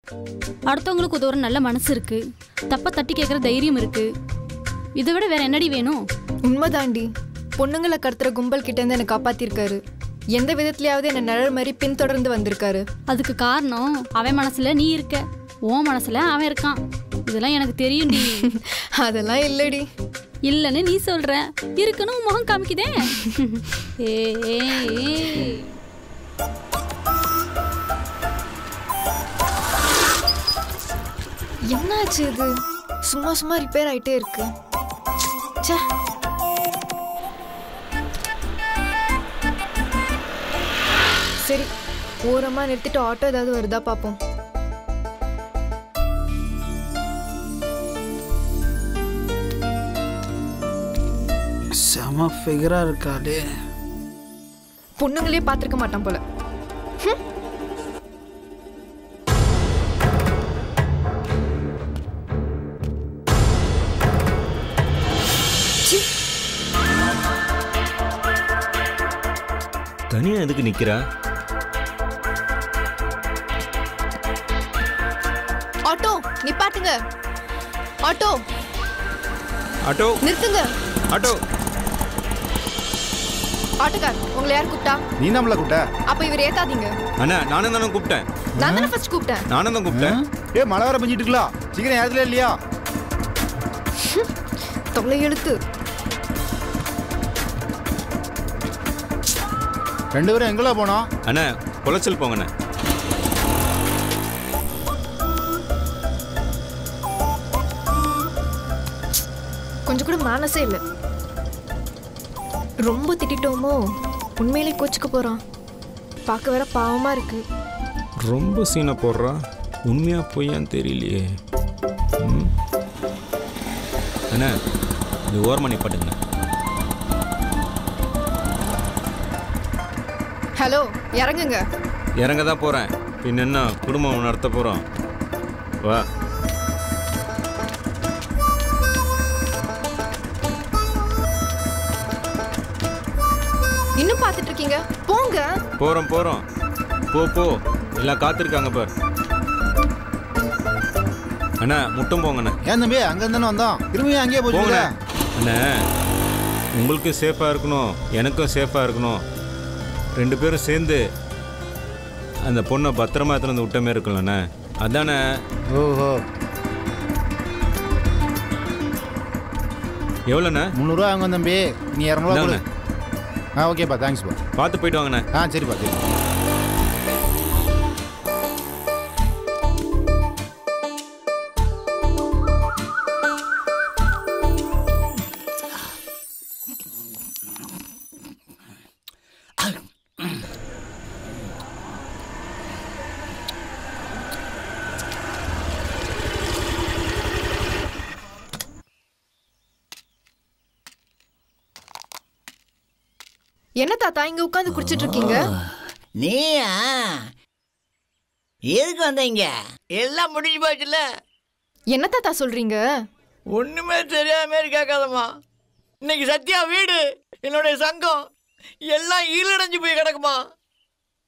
அடுத்தவங்களுக்கு உதவுற நல்ல மனசு இருக்கு தப்ப தட்டி கேட்குற தைரியம் இருக்கு இதை விட வேற என்னடி வேணும் உண்மைதாண்டி பொண்ணுங்களை கடத்துற கும்பல் கிட்ட இருந்து என்னை காப்பாத்திருக்காரு எந்த விதத்துலயாவது என்ன நிழல் மாதிரி பின்தொடர்ந்து வந்திருக்காரு அதுக்கு காரணம் அவன் மனசுல நீ இருக்க உன் மனசுல அவன் இருக்கான் இதெல்லாம் எனக்கு தெரியும்டி அதெல்லாம் இல்லடி இல்லைன்னு நீ சொல்ற இருக்குன்னு உன் முகம் காமிக்குதே ஏ ஏ, ஏ. என்னாச்சு இது சும்மா சும்மா ரிப்பேர் ஆயிட்டே இருக்கு ச்சே சரி ஓரமா நிறுத்திட்டு ஆட்டோ ஏதாவது வருதா பாப்போம் செம ஃபிகரா இருக்காளே பொண்ணுங்களே பார்த்திருக்க மாட்டான் போல தனியா எதுக்கு நிக்கிறா ஆட்டோ நிப்பாட்டுங்க ஆட்டோ ஆட்டோ நிறுத்துங்க ஆட்டோ ஆட்டோக்கார் உங்களை யார் கூப்பிட்டா நீ நம்மள கூப்பிட்ட அப்ப இவர் ஏத்தாதீங்க அண்ணா நானும் தானே கூப்பிட்டேன் நான் தானே ஃபர்ஸ்ட் கூப்பிட்டேன் நானும் தான் கூப்பிட்டேன் ஏ மழை வர பெஞ்சிட்டு இருக்கலாம் சீக்கிரம் ஏறதுல இல்லையா தொல்லை எழுத்து ரெண்டு பேரும் எங்கெல்லாம் போனோம் அண்ணா குலைச்சல் போங்கண்ணே கொஞ்சம் கூட மனசே இல்லை ரொம்ப திட்டிட்டோமோ உண்மையிலே கோச்சுக்க போறான் பார்க்க வேற பாவமா இருக்கு ரொம்ப சீனை போடுறா உண்மையா பொய்யான்னு தெரியலையே ம். அண்ணா இது ஓரமா நிப்பாட்டுங்க ஹலோ இறங்குங்க இறங்க தான் போறேன் பின்ன என்ன குடும்பம் நடத்த போறோம் வா இன்னும் பார்த்துட்டு இருக்கீங்க போங்க போறோம் போறோம் போ போ எல்லாம் காத்திருக்காங்க பார் அண்ணா முட்டும் போங்கண்ணே ஏன் தம்பி அங்க இருந்தானே வந்தோம் திரும்பியும் அங்கேயே போச்சு போங்கண்ணே அண்ணே உங்களுக்கும் சேஃபாக இருக்கணும் எனக்கும் சேஃபாக இருக்கணும் ரெண்டு பேரும் சேர்ந்து அந்த பொண்ணை பத்திரமா எடுத்துன்னு வந்து விட்டமே இருக்கலண்ணே அதானே ஓஹோ எவ்வளோண்ணே முந்நூறுரூவா வாங்க தம்பி நீ இரநூறுவா கொடு இந்தாங்கண்ணே. ஆ ஓகேப்பா தேங்க்ஸ்ப்பா பார்த்து போயிட்டு வாங்கண்ணே ஆ சரிப்பா சரி என்ன தாத்தா இங்க உட்காந்து குடிச்சிட்டு இருக்கீங்க நீயா எதுக்கு வந்தீங்க எல்லாம் முடிஞ்சு போச்சுல்ல என்ன தாத்தா சொல்றீங்க ஒண்ணுமே தெரியாத மாதிரி கேட்காதம்மா இன்னைக்கு சத்யா வீடு என்னுடைய சங்கம் எல்லாம் ஈரடைஞ்சு போய் கிடக்குமா